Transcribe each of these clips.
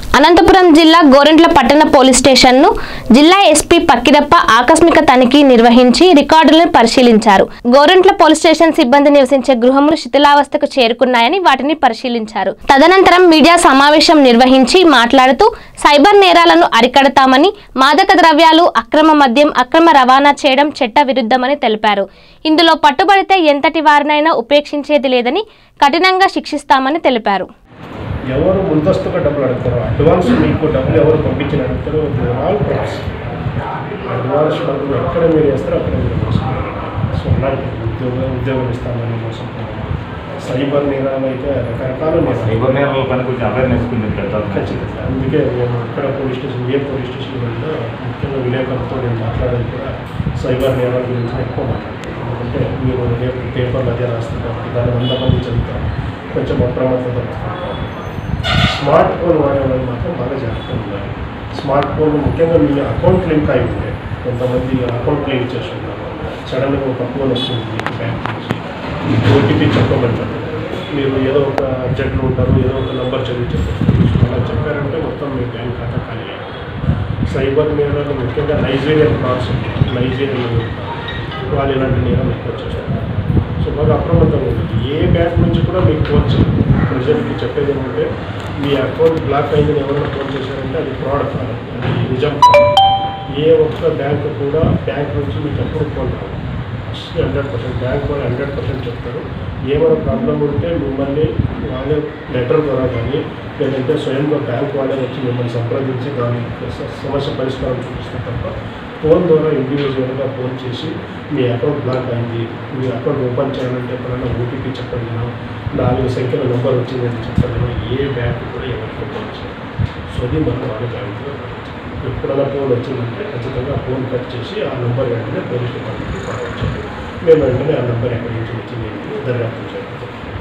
అనంతపురం జిల్లా గోరెంట్ల పట్టణ పోలీస్ స్టేషన్ను జిల్లా ఎస్పీ పక్కిరప్ప ఆకస్మిక తనిఖీ నిర్వహించి రికార్డులను పరిశీలించారు గోరెంట్ల పోలీస్ స్టేషన్ సిబ్బంది నివసించే గృహములు శిథిలావస్థకు చేరుకున్నాయని వాటిని పరిశీలించారు తదనంతరం మీడియా సమావేశం నిర్వహించి మాట్లాడుతూ సైబర్ నేరాలను అరికడతామని మాదక ద్రవ్యాలు అక్రమ మద్యం అక్రమ రవాణా చేయడం చట్ట విరుద్ధమని తెలిపారు ఇందులో పట్టుబడితే ఎంతటి వారినైనా ఉపేక్షించేది లేదని కఠినంగా శిక్షిస్తామని తెలిపారు ఎవరు ముందస్తుగా డబ్బులు అడుగుతారో అడ్వాన్స్ మీకు డబ్బులు ఎవరు పంపించిన అడుగుతారో ఆల్ ప్రాసెస్ అడ్వాన్స్ డబ్బులు ఎక్కడ మీరు వేస్తారో అక్కడ మీరు మోసపోయారు సో అలాంటి ఉద్యోగం ఉద్యోగం ఇస్తామని మోసపోయారు సైబర్ నేరాలు అయితే రకరకాల నేరాలు సైబర్ నేరాల పైన కొంచెం అవేర్నెస్ కొంచెం పెడతారు ఖచ్చితంగా అందుకే నేను ఇక్కడ పోలీస్ స్టేషన్ ఏ పోలీస్ స్టేషన్ వెళ్ళినా ముఖ్యంగా విలేకరులతో నేను మాట్లాడేది కూడా సైబర్ నేరాల గురించి ఎక్కువ మాట్లాడతాను ఎందుకంటే మీరు రేపు పేపర్లు అదే రాస్తారు కాబట్టి దాని వంద మంది చదువుతారు కొంచెం అప్రమత్తత వస్తుంది. స్మార్ట్ ఫోన్ వాడే వాళ్ళు మాత్రం బాగా జాగ్రత్తగా ఉండాలి స్మార్ట్ ఫోన్ ముఖ్యంగా మీ అకౌంట్ లింక్ అయి ఉంటే కొంతమంది అకౌంట్ లింక్ చేసి ఉంటారు సడన్గా ఒక ఫోన్ వస్తుంది మీకు బ్యాంక్ నుంచి ఓటీపీ చెప్పమంటారు మీరు ఏదో ఒక అర్జెంట్లో ఉంటారు ఏదో ఒక నెంబర్ చదివి చెప్పారు అలా చెప్పారంటే మొత్తం మీ బ్యాంక్ ఖాతా ఖాళీ అయిపోతుంది. సైబర్ నేరాలు ముఖ్యంగా నైజీరియన్ ఫ్రాడ్స్ నైజీరియన్ వాళ్ళు ఇలాంటి నేరాలు ఎక్కువ చేస్తారు సో బాగా అప్రమత్తంగా ఉంటుంది ఏ బ్యాంక్ నుంచి కూడా మీకు ఫోన్ చేయాలి ప్రజెంట్కి చెప్పేది ఏంటంటే మీ అకౌంట్ బ్లాక్ అయిందని ఎవరైనా ఫోన్ చేశారంటే అది ఫ్రాడ్ కాదు అది నిజం కాదు ఏ ఒక్క బ్యాంక్ కూడా బ్యాంక్ నుంచి మీకు ఎప్పుడు ఫోన్ రాదు హండ్రెడ్ పర్సెంట్ బ్యాంక్ వాళ్ళు హండ్రెడ్ పర్సెంట్ చెప్తారు ఏమైనా ప్రాబ్లం ఉంటే మిమ్మల్ని వాళ్ళే లెటర్ ద్వారా కానీ లేదంటే స్వయంగా బ్యాంక్ వాళ్ళే వచ్చి మిమ్మల్ని సంప్రదించి దాని స- సమస్య పరిష్కారం చూపిస్తారు తప్ప ఫోన్ ద్వారా ఇండివిజువల్గా ఫోన్ చేసి మీ అకౌంట్ బ్లాక్ అయింది మీ అకౌంట్ ఓపెన్ చేయాలంటే ఎప్పుడైనా ఓటీపీ చెప్పండి నాలుగు సంఖ్యల నెంబర్ వచ్చిందని చెప్పండి ఏ బ్యాంక్ కూడా ఎవరికి ఫోన్ చేయాలి సో అది మనం వాళ్ళ బ్యాంకులో ఎప్పుడైనా ఫోన్ వచ్చిందంటే ఖచ్చితంగా ఫోన్ కట్ చేసి ఆ నెంబర్ వెంటనే పోలీస్ డిపార్ట్మెంట్కి ఫార్వర్డ్ చేయాలి మేము వెంటనే ఆ నెంబర్ ఎక్కడి నుంచి వచ్చింది ఏంటి దర్యాప్తు చేయాలి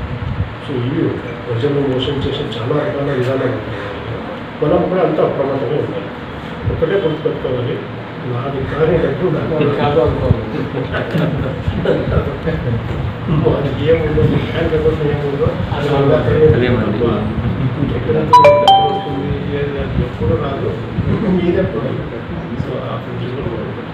సో ఇవి ఉంటాయి ప్రజలు మోసం చేసే చాలా రకాల విధానాలు ఉంటాయి మనం కూడా అంతా అప్రమత్తంగా ఉండాలి ఒకటే గుర్తుపెట్టుకోవాలి నాది కానీ డబ్బు నాకు కాదు అనుకోవాలి అది ఏముందో బ్యాంక్ అకౌంట్ ఏముందో అది వాళ్ళ దగ్గర అదేమండి. ఎక్కడ డబ్బు వస్తుంది ఏది అది ఎప్పుడు రాదు మీదెప్పుడు సో ఆ ప్రిన్సిపల్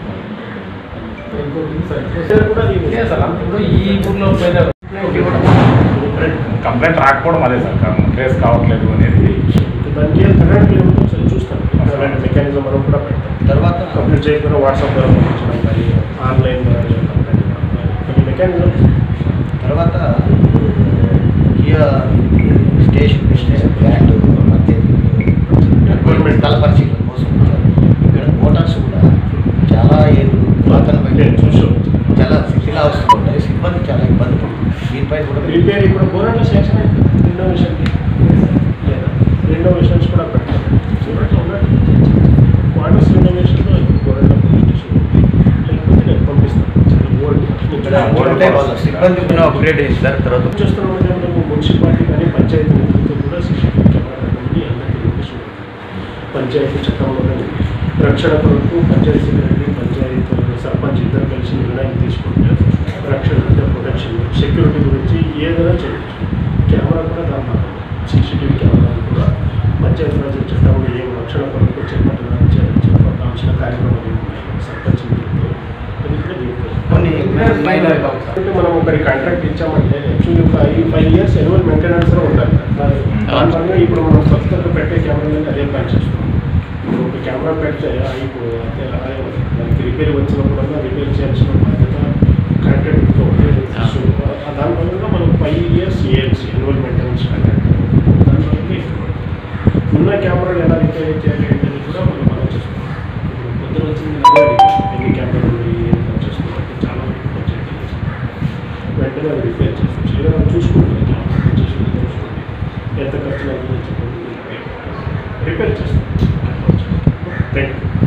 కూడా ఇది ఇప్పుడు ఈ ఊర్లో పోయిన కంప్లైంట్ రాకపోవడం అదే సార్ ట్రేస్ కావట్లేదు అనేది దానికి ఏం కరెంట్ లేదు ఒకసారి చూస్తాం అలాంటి మెకానిజం మనం కూడా పెడతాం తర్వాత కంప్లీట్ చేయకుండా వాట్సాప్ ద్వారా పంపించడం కానీ ఆన్లైన్ ద్వారా చేయడం కానీ కొన్ని మెకానిజం తర్వాత కియా స్టేషన్ స్టేషన్ బ్యాండ్ మధ్య గవర్నమెంట్ స్థల పరిశీలన కోసం వచ్చారు. ఇక్కడ మోటార్స్ కూడా చాలా ఏళ్ళు పాతన నేను చూసాం చాలా శిథిలావస్థ ఉంటాయి సిబ్బంది చాలా ఇబ్బంది పడుతుంది దీనిపై కూడా రిపేర్ ఇప్పుడు గోరంట సెక్షన్ రినోవేషన్కి లేదా రినోవేషన్స్ కూడా పెడతాం చూడండి ఉన్నట్టు క్వార్టర్స్ రినోవేషన్లో ఇప్పుడు గోరంట పోలీస్ స్టేషన్ ఉంది లేకపోతే నేను పంపిస్తాను చాలా ఓల్డ్ ఇక్కడ ఉంటే వాళ్ళ సిబ్బంది అప్గ్రేడ్ చేస్తారు తర్వాత చేస్తున్న మేము మున్సిపాలిటీ కానీ పంచాయతీ నిధులతో కూడా సీసీటీవీ కెమెరా అనేది అందరికీ నోటీస్ ఉంది పంచాయతీ చట్టంలోనే ఉంది రక్షణ కొరకు పంచాయతీ సెక్రటరీ పంచాయతీ సర్పంచ్ ఇద్దరు కలిసి నిర్ణయం తీసుకుంటే రక్షణ అంటే ప్రొటెక్షన్ సెక్యూరిటీ గురించి ఏదైనా చేయొచ్చు కెమెరా కూడా దాని సీసీటీవీ కెమెరా కూడా పంచాయతీ రాజ్ చట్టంలో ఏం రక్షణ కొరకు చేపట్టాలని చేపట్టాల్సిన కార్యక్రమాలు ఏమి ఉన్నాయి సర్పంచ్ నిధులతో అది కూడా దీంట్లో కొన్ని మైనర్ అంటే మనం ఒకరి కాంట్రాక్ట్ ఇచ్చామంటే యాక్చువల్లీ ఒక ఐ ఫైవ్ ఇయర్స్ ఎన్యువల్ మెయింటెనెన్స్ లో ఉండాలి దానివల్ల ఇప్పుడు మనం కొత్తగా పెట్టే కెమెరాలని అదే ప్లాన్ చేస్తున్నాం ఇప్పుడు ఒక కెమెరా పెడితే ఆ ఇప్పుడు అంటే అదే దానికి రిపేర్ వచ్చినప్పుడల్లా రిపేర్ చేయాల్సిన బాధ్యత కాంట్రాక్ట్తో ఉంటుంది సో ఆ దానివల్ల మనం five years years annual maintenance contract దానివల్ల ఎక్కువ. ఉన్న కెమెరాలు ఎలా రిపేర్ చేయాలి అనేది కూడా మనం ఆలోచిస్తున్నాం ఇప్పుడు పొద్దున వచ్చింది అదే అడిగాం. ఎన్ని కెమెరాలు ఉన్నాయి ఏం పని చేస్తున్నాం అంటే చాలా వరకు పని చేయట్లేదు. వెంటనే అది రిపేర్ చేస్తాం చేయడం చూసుకుంటుంది కెమెరా చూసుకుంటే చూసుకోండి ఎంత ఖర్చు అవుతుందో చెప్పండి రిపేర్ చేస్తాం థ్యాంక్ యూ